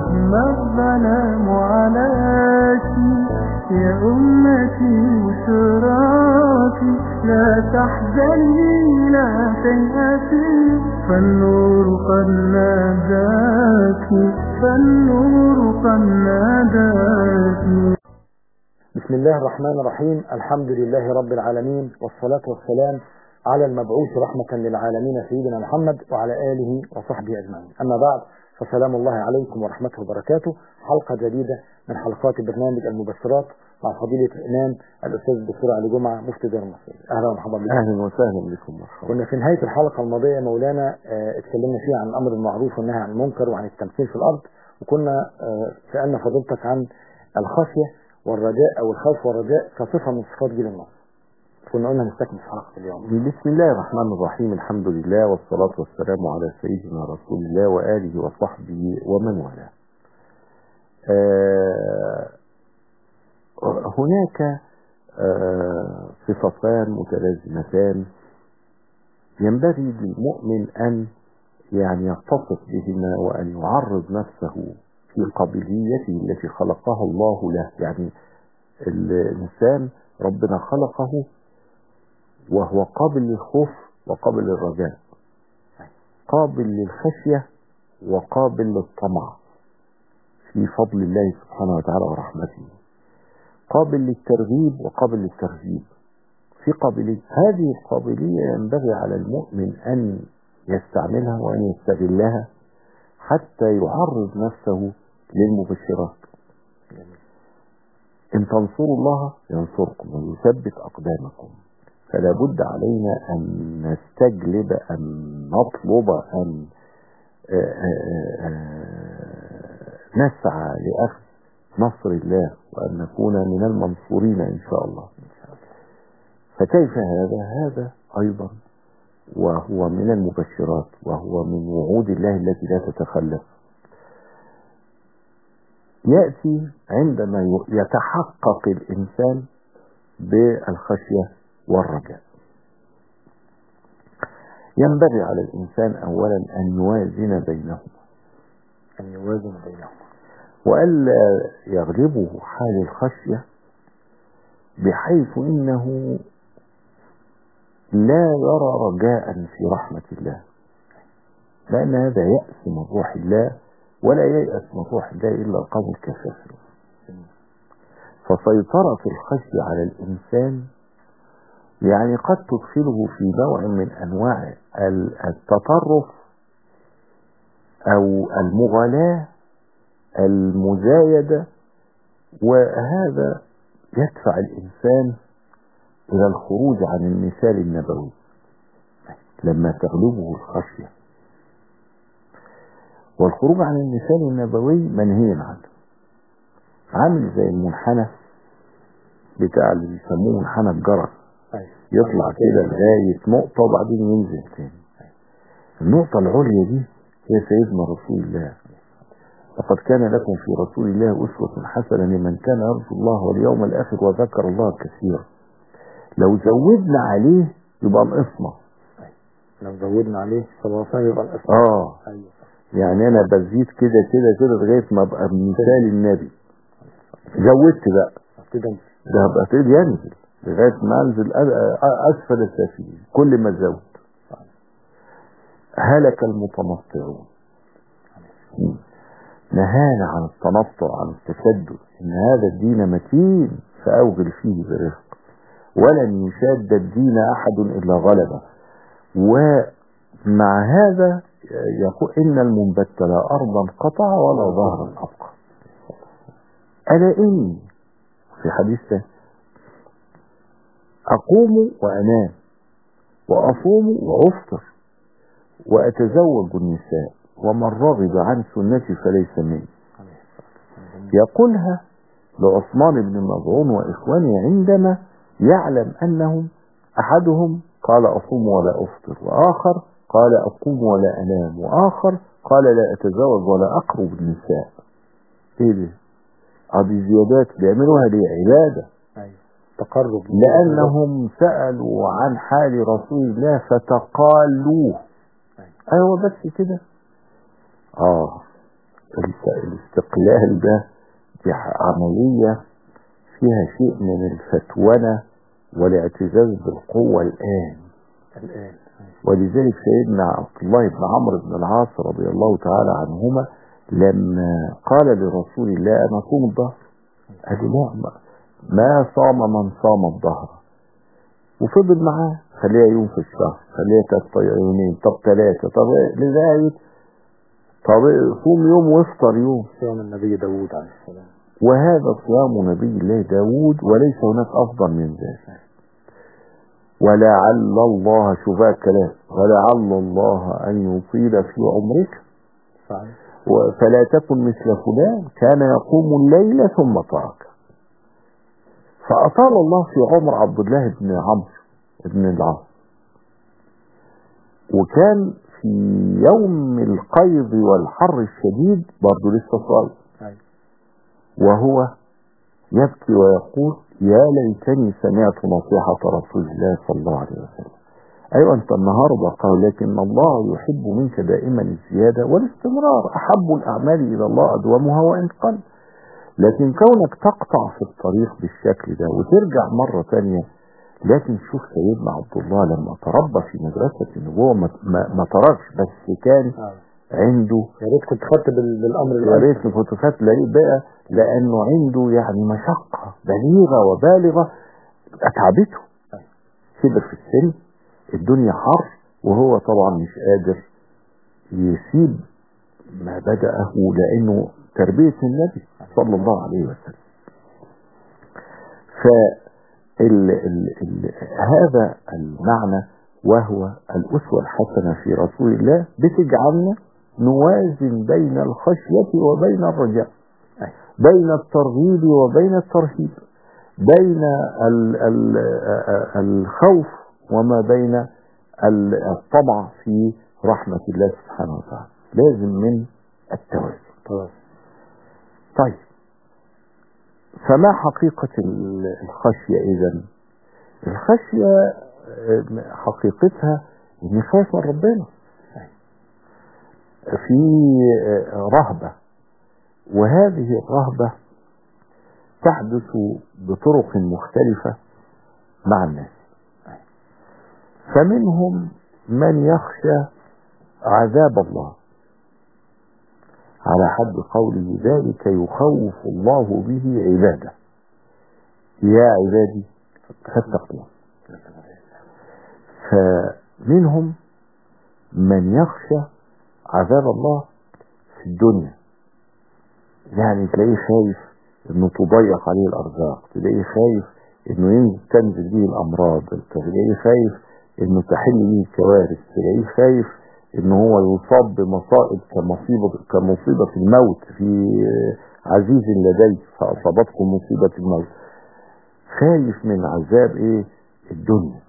ما الظلام عليك يا أمتي وشراكي لا تحزني لا تيأسي فالنور قد ناداك فالنور قد ناداك بسم الله الرحمن الرحيم الحمد لله رب العالمين والصلاة والسلام على المبعوث رحمة للعالمين سيدنا محمد وعلى آله وصحبه أجمعين أما بعد فسلام الله عليكم ورحمته وبركاته حلقة جديدة من حلقات برنامج المبشرات مع فضيلة الإمام الأستاذ الدكتور علي جمعة مفتي دار مصر أهلا ومرحبا بكم اهلا وسهلا بكم مرحبا كنا في نهاية الحلقة الماضية مولانا آه، اتكلمنا فيها عن الأمر المعروف والنهي عن المنكر وعن التمثيل في الأرض وكنا آه، سألنا فضيلتك عن الخشية والرجاء أو الخوف والرجاء كصفة من صفات جيل النصر كنا قلنا نستكمل في حلقة اليوم بسم الله الرحمن الرحيم الحمد لله والصلاة والسلام على سيدنا رسول الله وآله وصحبه ومن والاه آه، هناك آه، صفتان متلازمتان ينبغي للمؤمن أن يعني يتصف بهما وأن يعرض نفسه في قابليته التي خلقها الله له يعني الإنسان ربنا خلقه وهو قابل للخوف وقابل للرجاء قابل للخشية وقابل للطمع في فضل الله سبحانه وتعالى ورحمته قابل للترغيب وقابل للترهيب في قابلية هذه القابلية ينبغي على المؤمن أن يستعملها وأن يستغلها حتى يعرض نفسه للمبشرات إن تنصروا الله ينصركم ويثبت أقدامكم فلا بد علينا أن نستجلب أن نطلب أن آه، آه، آه، نسعى لأخذ نصر الله وأن نكون من المنصورين إن شاء الله فكيف هذا هذا أيضا وهو من المبشرات وهو من وعود الله التي لا تتخلف يأتي عندما يتحقق الإنسان بالخشية والرجاء ينبغي على الإنسان أولا أن يوازن بينهما أن يوازن بينهما وألا يغلبه حال الخشية بحيث إنه لا يرى رجاء في رحمة الله لأن هذا يأس من روح الله ولا ييأس من روح الله إلا القوم الكافرين فسيطرة الخشية على الإنسان يعني قد تدخله في نوع من أنواع التطرف أو المغالاة المزايدة وهذا يدفع الإنسان إلى الخروج عن المثال النبوي لما تغلبه الخشية والخروج عن المثال النبوي منهي عنه عامل زي المنحنى بتاع اللي بيسموه منحنى الجرس يطلع كده لغاية نقطة وبعدين ينزل تاني النقطة العليا دي هي سيدنا رسول الله لقد كان لكم في رسول الله أسوة حسنة لمن كان يرجو الله واليوم الآخر وذكر الله كثيرا لو زودنا عليه يبقى نقصنا لو زودنا عليه صلى الله عليه وسلم يبقى الأسفل اه أيوة يعني انا بزيد كده كده كده لغايه ما ابقى مثال النبي زودت بقى كده ده هبقى تقول ينزل لغايه ما انزل أ- أ- اسفل السافلين كل ما زود هلك المتنطعون مم. نهانا عن التنطع عن التشدد ان هذا الدين متين فاوغل فيه برفق ولن يشاد الدين احد الا غلبه ومع هذا يقول ان المنبت لا ارضا قطع ولا ظهرا ابقى الا اني في حديث تاني اقوم وانام واصوم وافطر واتزوج النساء ومن رغب عن سنتي فليس مني يقولها لعثمان بن مظعون واخوانه عندما يعلم انهم احدهم قال اصوم ولا افطر واخر قال اقوم ولا انام واخر قال لا اتزوج ولا اقرب النساء ايه ده هذه زيادات بيعملوها دي عباده أيوة تقرب لأنهم سألوا عن حال رسول الله فتقالوه أيوة بس كده آه الاست- الاستقلال ده دي عملية فيها شيء من الفتونة والاعتزاز بالقوة الآن الآن ولذلك سيدنا عبد الله بن عمرو بن العاص رضي الله تعالى عنهما لما قال لرسول الله أنا صوم الظهر قال له لا ما صام من صام الظهر وفضل معاه خليها يوم في الشهر خليها تلات يومين طب ثلاثة طب لغاية طب صوم يوم وافطر يوم صيام النبي داوود عليه السلام وهذا صيام نبي الله داود وليس هناك أفضل من ذلك ولعل الله شوف بقى الكلام ولعل الله أن يطيل في عمرك صحيح فلا تكن مثل فلان كان يقوم الليل ثم ترك فأطال الله في عمر عبد الله بن عمرو بن العاص وكان في يوم القيض والحر الشديد برضه لسه صايم أيوة. وهو يبكي ويقول يا ليتني سمعت نصيحة رسول الله صلى الله عليه وسلم أيوة أنت النهاردة قال لكن الله يحب منك دائما الزيادة والاستمرار أحب الأعمال إلى الله أدومها وإن قل لكن كونك تقطع في الطريق بالشكل ده وترجع مرة تانية لكن شوف سيدنا عبد الله لما تربى في مدرسة النبوة ما, ما, ما تركش بس كان آه. عنده يا ريت كنت خدت بال- بالأمر يا الأول ريت كنت خدت لقيت بقى لأنه عنده يعني مشقة بليغة وبالغة أتعبته كبر في السن الدنيا حر وهو طبعا مش قادر يسيب ما بدأه لأنه تربية النبي صلى الله عليه وسلم ف ال ال ال هذا المعنى وهو الأسوة الحسنة في رسول الله بتجعلنا نوازن بين الخشية وبين الرجاء بين الترغيب وبين الترهيب بين ال ال الخوف وما بين ال- الطمع في رحمة الله سبحانه وتعالى لازم من التوازن خلاص طيب فما حقيقة ال- الخشية إذا الخشية آه، حقيقتها إن خايف من ربنا في آه، رهبة وهذه الرهبة تحدث بطرق مختلفة مع الناس فمنهم من يخشى عذاب الله على حد قوله ذلك يخوف الله به عباده يا عبادي فاتقون فمنهم من يخشى عذاب الله في الدنيا يعني تلاقيه خايف انه تضيق عليه الارزاق تلاقيه خايف انه ينزل تنزل به الامراض تلاقيه خايف انه تحل به الكوارث تلاقيه خايف ان هو يصاب بمصائب كمصيبة كمصيبة الموت في عزيز لديه فاصابتكم مصيبة الموت خايف من عذاب ايه الدنيا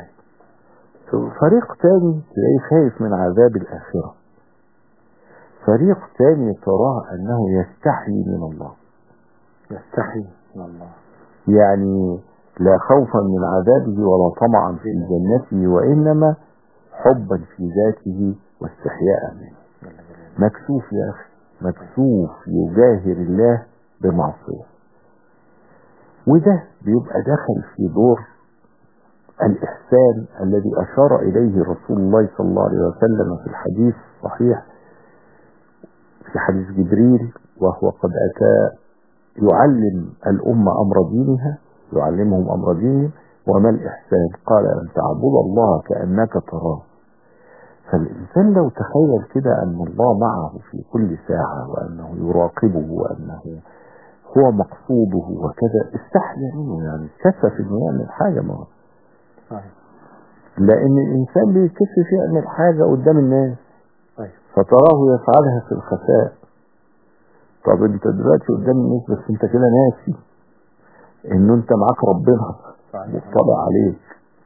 فريق تاني تلاقيه خايف من عذاب الاخره فريق تاني تراه انه يستحي من الله يستحي من الله يعني لا خوفا من عذابه ولا طمعا في جنته وانما حبا في ذاته واستحياء منه مكسوف يا اخي مكسوف يجاهر الله بمعصيه وده بيبقى دخل في دور الإحسان الذي أشار إليه رسول الله صلى الله عليه وسلم في الحديث الصحيح في حديث جبريل وهو قد أتى يعلم الأمة أمر دينها يعلمهم أمر دينهم وما الإحسان قال أن تعبد الله كأنك تراه فالإنسان لو تخيل كده أن الله معه في كل ساعة وأنه يراقبه وأنه هو مقصوده وكذا استحيا منه يعني كسف انه يعمل حاجة ما صحيح لأن الإنسان بيتكسف يعمل حاجة قدام الناس طيب فتراه يفعلها في الخفاء طب انت دلوقتي قدام الناس بس انت كده ناسي انه انت معاك ربنا صحيح مطلع عليك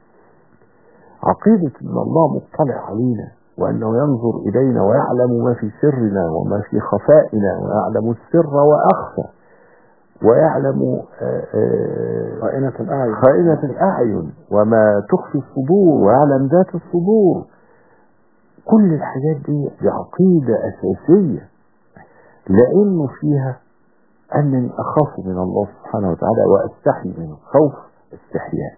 عقيدة ان الله مطلع علينا وانه ينظر الينا ويعلم ما في سرنا وما في خفائنا ويعلم السر واخفى ويعلم آه، آه، خائنة الأعين خائنة الأعين وما تخفي الصدور ويعلم ذات الصدور كل الحاجات دي دي عقيدة أساسية لأنه فيها أنني أخاف من الله سبحانه وتعالى وأستحي منه خوف استحياء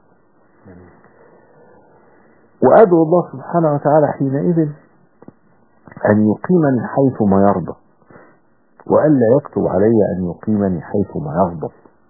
وأدعو الله سبحانه وتعالى حينئذ أن يقيمني حيث ما يرضى وألا يكتب علي أن يقيمني حيث ما يغضب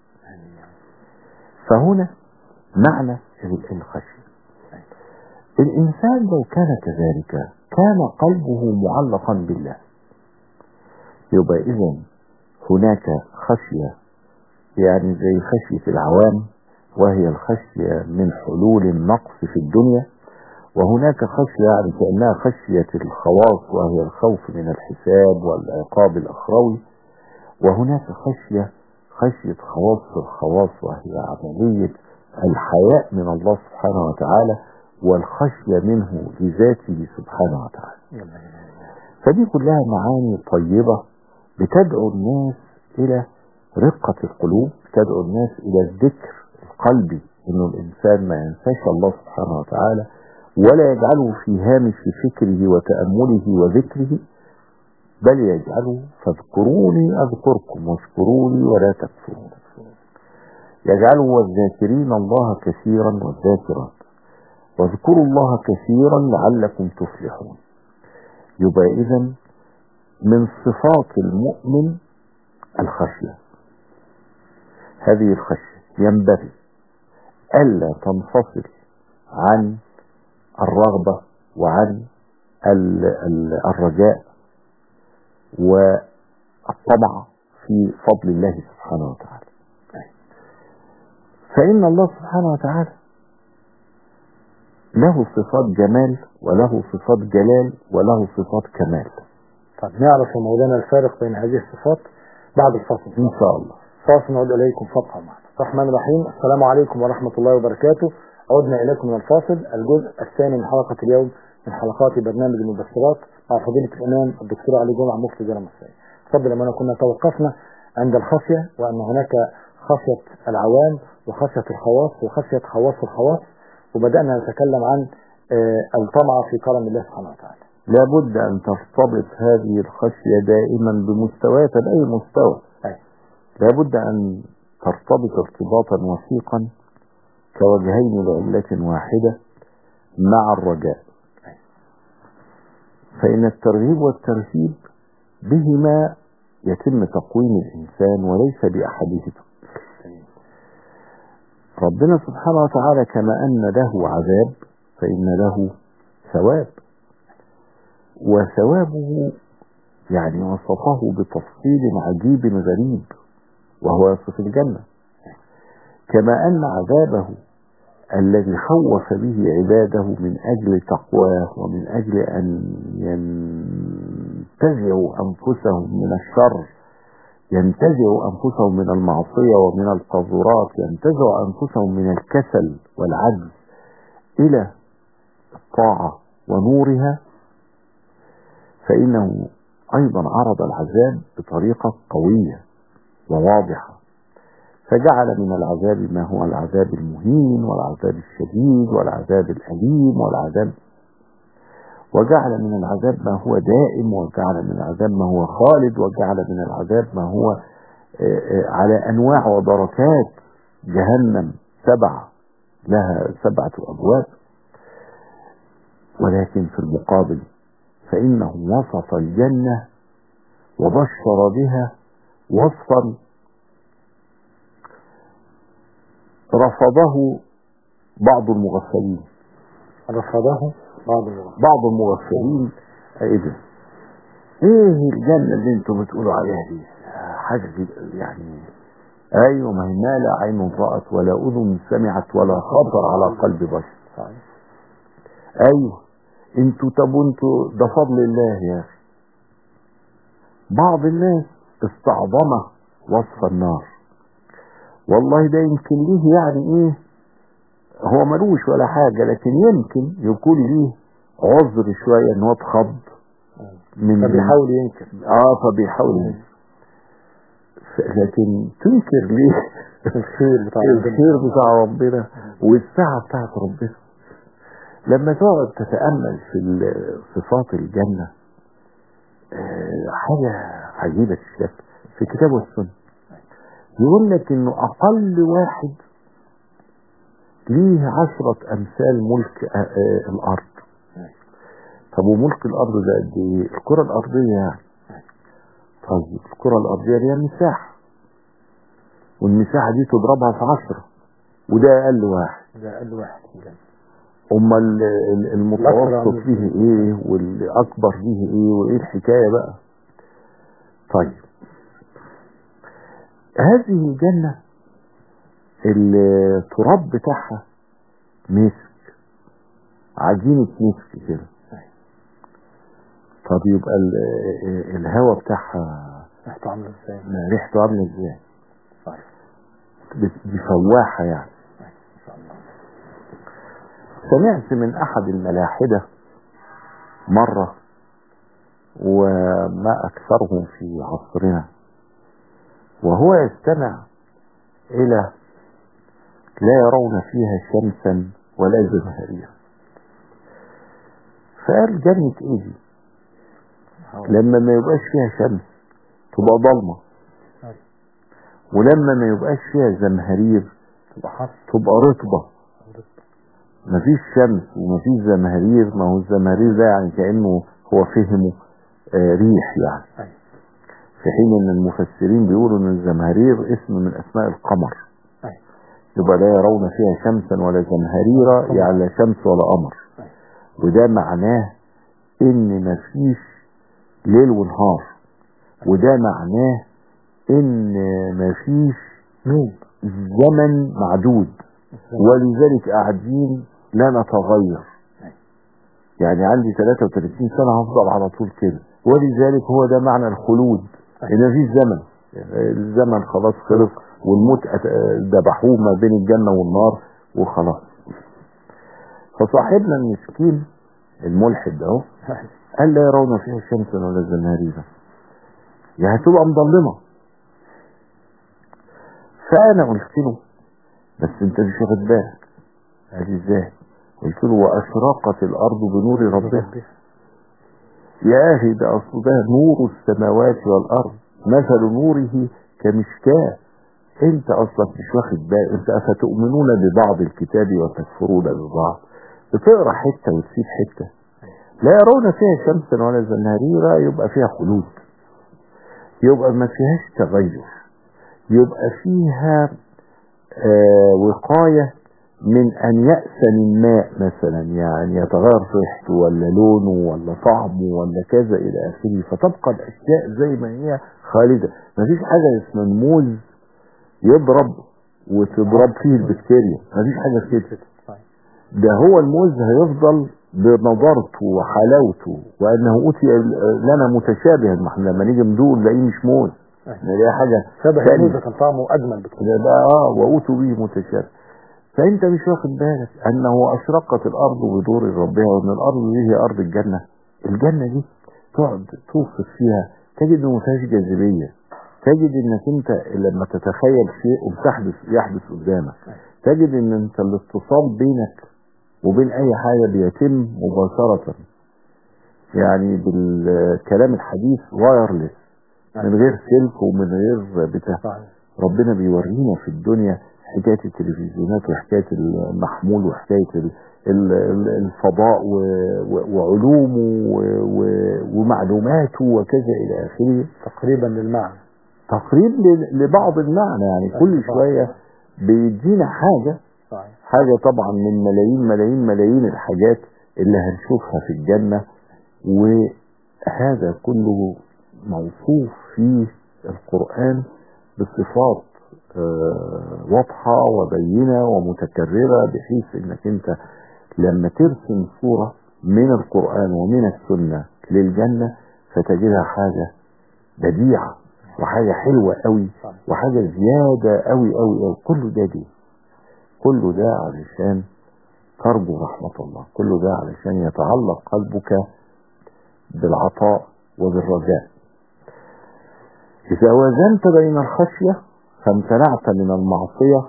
فهنا معنى الخشية الإنسان لو كان كذلك كان قلبه معلقا بالله يبقى إذا هناك خشية يعني زي خشية العوام وهي الخشية من حلول النقص في الدنيا وهناك خشية يعني كأنها خشية الخواص وهي الخوف من الحساب والعقاب الأخروي وهناك خشية خشية خواص الخواص وهي عملية الحياء من الله سبحانه وتعالى والخشية منه لذاته سبحانه وتعالى فدي كلها معاني طيبة بتدعو الناس إلى رقة القلوب بتدعو الناس إلى الذكر القلبي إنه الإنسان ما ينساش الله سبحانه وتعالى ولا يجعله في هامش فكره وتأمله وذكره بل يجعله فاذكروني أذكركم واشكروني ولا تكفرون يجعله والذاكرين الله كثيرا والذاكرات واذكروا الله كثيرا لعلكم تفلحون يبقى إذا من صفات المؤمن الخشية هذه الخشية ينبغي ألا تنفصل عن الرغبة وعن الرجاء والطمع في فضل الله سبحانه وتعالى فإن الله سبحانه وتعالى له صفات جمال وله صفات جلال وله صفات كمال طب نعرف يا مولانا الفارق بين هذه الصفات بعد الفصل إن شاء الله فاصل نعود إليكم فقط معنا الرحمن الرحيم السلام عليكم ورحمة الله وبركاته عدنا إليكم من الفاصل الجزء الثاني من حلقة اليوم من حلقات برنامج المبشرات مع فضيلة الإمام الدكتور علي جمعة مفتي جامع السيد تفضل لما كنا توقفنا عند الخشية وأن هناك خشية العوام وخشية الخواص وخشية خواص الخواص وبدأنا نتكلم عن الطمع في كرم الله سبحانه وتعالى لابد أن ترتبط هذه الخشية دائما بمستويات أي مستوى أي. لابد أن ترتبط ارتباطا وثيقا كوجهين لعلة واحدة مع الرجاء فإن الترغيب والترهيب بهما يتم تقويم الإنسان وليس بأحدهما ربنا سبحانه وتعالى كما أن له عذاب فإن له ثواب وثوابه يعني وصفه بتفصيل عجيب غريب وهو يصف الجنة كما أن عذابه الذي خوف به عباده من أجل تقواه ومن أجل أن ينتزعوا أنفسهم من الشر ينتزعوا أنفسهم من المعصية ومن القذورات ينتزعوا أنفسهم من الكسل والعجز إلى الطاعة ونورها فإنه أيضا عرض العذاب بطريقة قوية وواضحة فجعل من العذاب ما هو العذاب المهين والعذاب الشديد والعذاب الأليم والعذاب وجعل من العذاب ما هو دائم وجعل من العذاب ما هو خالد وجعل من العذاب ما هو على أنواع ودركات جهنم سبعة لها سبعة أبواب ولكن في المقابل فإنه وصف الجنة وبشر بها وصفا رفضه بعض المغفلين رفضه بعض المغفلين بعض المغفلين ايه ده ايه الجنة اللي انتم بتقولوا عليها دي حاجة يعني ايوه ما هي ما لا عين رأت ولا اذن سمعت ولا خطر على قلب بشر صحيح ايوه انتوا طب انتوا ده فضل الله يا اخي بعض الناس استعظم وصف النار والله ده يمكن ليه يعني ايه هو ملوش ولا حاجة لكن يمكن يكون ليه عذر شوية ان هو اتخض من فبيحاول ينكر اه فبيحاول ينكر لكن تنكر ليه الخير بتاع ربنا الخير بتاع ربنا والساعة بتاعت ربنا لما تقعد تتأمل في صفات الجنة آه، حاجة عجيبة الشكل في الكتاب والسنة يقول لك انه اقل واحد ليه عشرة امثال ملك آه، آه، الارض طب وملك الارض ده قد ايه الكرة الارضية يعني طيب الكرة الارضية ليها مساحة والمساحة دي تضربها في عشرة وده اقل واحد ده اقل واحد في الجنة اما ال- ال- المتوسط الأكبر فيه ايه والاكبر فيه ايه وايه الحكاية بقى طيب هذه الجنة التراب بتاعها مسك عجينة مسك كده طب يبقى ال- الهواء بتاعها ريحته عاملة ازاي؟ ريحته عاملة ازاي صحيح بت- دي فواحة يعني ان شاء الله سمعت من احد الملاحدة مرة وما اكثرهم في عصرنا وهو يستمع الى لا يرون فيها شمسا ولا زمهريرا فقال جنة ايه دي لما ما يبقاش فيها شمس تبقى ضلمة أيوة. ولما ما يبقاش فيها زمهرير تبقى حر تبقى رطبة مفيش شمس ومفيش زمهرير ما هو الزمهرير ده يعني كأنه هو فهمه آه، ريح يعني أيوة. في حين ان المفسرين بيقولوا ان الزمهرير اسم من اسماء القمر أيوة. يبقى لا يرون فيها شمسا ولا زمهريرا يعني لا شمس ولا قمر أيوة. وده معناه ان مفيش ليل ونهار وده معناه ان مفيش نوم زمن معدود ولذلك قاعدين لا نتغير يعني عندي 33 سنة هفضل على طول كده ولذلك هو ده معنى الخلود ان مفيش زمن الزمن خلاص خلص والموت أت- ذبحوه ما بين الجنة والنار وخلاص فصاحبنا المسكين الملحد ده اهو قال لا يرون فيها شمسا ولا زمهريرا يعني هتبقى مظلمة فأنا قلت له بس انت مش واخد بالك قال لي ازاي قلت له وأشرقت الأرض بنور ربها يا أخي ده أصل ده نور السماوات والأرض مثل نوره كمشكاة انت اصلا مش واخد بالك انت افتؤمنون ببعض الكتاب وتكفرون ببعض بتقرا حته وتسيب حته لا يرون فيها شمسا ولا زمهريرا يبقى فيها خلود يبقى ما فيهاش تغير يبقى فيها آه وقاية من أن يأسن الماء مثلا يعني يتغير ريحته ولا لونه ولا طعمه ولا كذا إلى آخره فتبقى الأشياء زي ما هي خالدة ما فيش حاجة اسمها الموز يضرب وتضرب فيه البكتيريا ما فيش حاجة كده ده هو الموز هيفضل بنضارته وحلاوته وانه اوتي لنا متشابها ما احنا لما نيجي ندوق نلاقيه مش موز نلاقيه حاجه شبه تانية. الموزة كان طعمه أجمل بكتير ده بقى اه واوتوا به متشابه فانت مش واخد بالك انه اشرقت الارض بدور ربها وان الارض دي هي ارض الجنه الجنه دي تقعد توصف فيها تجد انه ما فيهاش جاذبيه تجد انك انت لما تتخيل شيء وتحدث يحدث قدامك تجد ان انت الاتصال بينك وبين اي حاجه بيتم مباشره يعني بالكلام الحديث وايرلس من غير سلك ومن غير بتاع صحيح ربنا بيورينا في الدنيا حكاية التلفزيونات وحكاية المحمول وحكاية ال- ال- ال- الفضاء و- و- وعلومه و- و- ومعلوماته وكذا إلى آخره تقريبا للمعنى تقريب ل- لبعض المعنى يعني كل شوية بيدينا حاجة صحيح حاجة طبعا من ملايين ملايين ملايين الحاجات اللي هنشوفها في الجنة وهذا كله موصوف في القرآن بصفات آه، واضحة وبينة ومتكررة بحيث انك انت لما ترسم صورة من القرآن ومن السنة للجنة فتجدها حاجة بديعة وحاجة حلوة قوي وحاجة زيادة قوي قوي قوي كله ده دي كله ده علشان ترجو رحمة الله كله ده علشان يتعلق قلبك بالعطاء وبالرجاء إذا وزنت بين الخشية فامتنعت من المعصية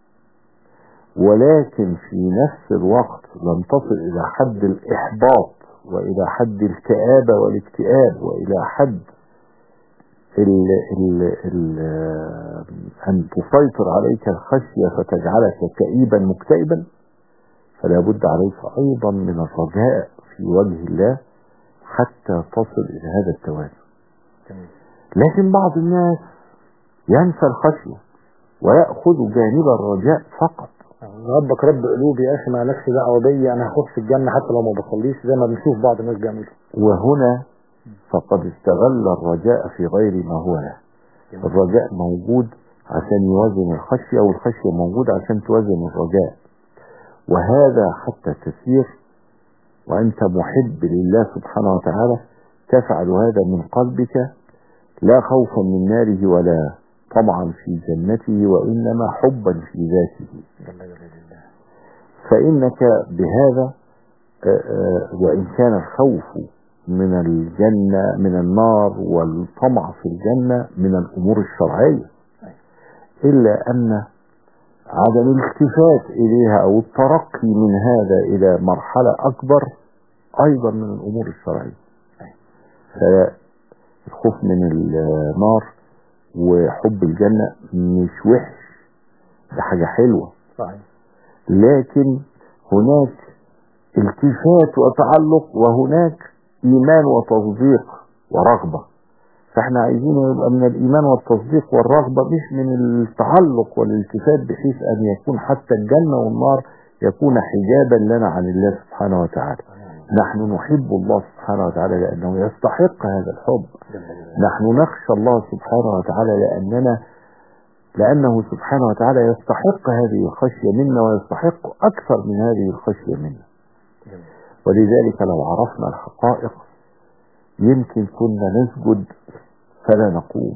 ولكن في نفس الوقت لم تصل إلى حد الإحباط وإلى حد الكآبة والاكتئاب وإلى حد ال ال ال أن تسيطر عليك الخشية فتجعلك كئيبا مكتئبا فلا بد عليك أيضا من الرجاء في وجه الله حتى تصل إلى هذا التوازن لكن بعض الناس ينسى الخشية ويأخذ جانب الرجاء فقط ربك رب قلوب يا اخي ما لكش دعوه بيا انا هخش الجنه حتى لو ما بصليش زي ما بنشوف بعض الناس بيعملوا وهنا فقد استغل الرجاء في غير ما هو له الرجاء موجود عشان يوازن الخشية والخشية موجود عشان توازن الرجاء وهذا حتى تسير وأنت محب لله سبحانه وتعالى تفعل هذا من قلبك لا خوفا من ناره ولا طمعا في جنته وإنما حبا في ذاته فإنك بهذا وإن كان الخوف من الجنة من النار والطمع في الجنة من الأمور الشرعية إلا أن عدم الالتفات إليها أو الترقي من هذا إلى مرحلة أكبر أيضا من الأمور الشرعية فالخوف من النار وحب الجنة مش وحش ده حاجة حلوة صحيح لكن هناك التفات وتعلق وهناك إيمان وتصديق ورغبة فاحنا عايزين يبقى من الإيمان والتصديق والرغبة مش من التعلق والالتفات بحيث أن يكون حتى الجنة والنار يكون حجابا لنا عن الله سبحانه وتعالى نحن نحب الله سبحانه وتعالى لأنه يستحق هذا الحب نحن نخشى الله سبحانه وتعالى لأننا لأنه سبحانه وتعالى يستحق هذه الخشية منا ويستحق أكثر من هذه الخشية منا ولذلك لو عرفنا الحقائق يمكن كنا نسجد فلا نقوم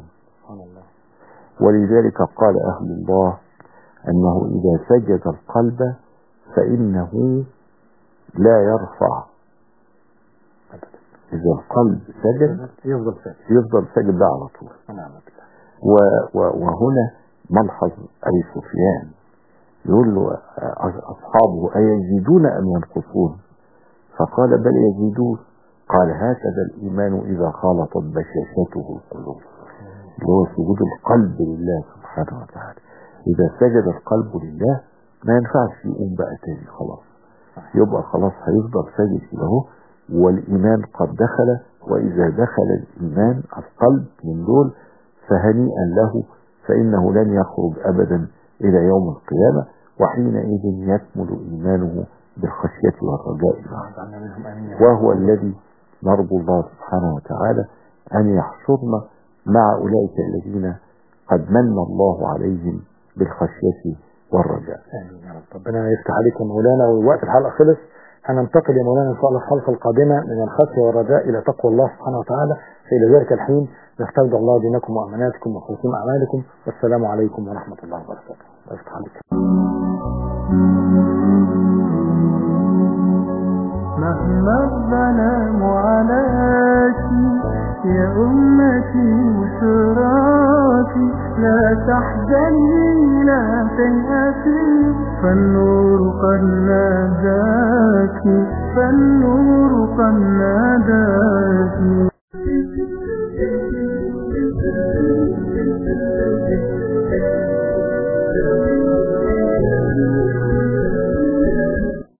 ولذلك قال أهل الله أنه إذا سجد القلب فإنه لا يرفع إذا القلب سجد يفضل ساكت يفضل سجد ده على طول نعم بالله و- و- وهنا ملحظ أبي سفيان يقول له أصحابه أيزيدون أم ينقصون فقال بل يزيدون قال هكذا الإيمان إذا خالطت بشاشته القلوب اللي هو سجود القلب لله سبحانه وتعالى إذا سجد القلب لله ما ينفعش يقوم بقى تاني خلاص يبقى خلاص هيفضل ساجد كده اهو والإيمان قد دخل وإذا دخل الإيمان القلب من دول فهنيئا له فإنه لن يخرج أبدا إلى يوم القيامة وحينئذ يكمل إيمانه بالخشية والرجاء معه اجعلنا منهم امين وهو الذي نرجو الله سبحانه وتعالى أن يحشرنا مع أولئك الذين قد من الله عليهم بالخشية والرجاء امين يا رب ربنا يفتح عليك يا مولانا ووقت الحلقه خلص هننتقل يا مولانا ان شاء الله الحلقه القادمه من الخشيه والرجاء الى تقوى الله سبحانه وتعالى فالى ذلك الحين نستودع الله دينكم واماناتكم وخواتيم اعمالكم والسلام عليكم ورحمه الله وبركاته الله يفتح عليك مهما الظلام عليك يا أمتي وشراتي لا تحزني لا تيأسي فالنور قد ناداك فالنور قد ناداك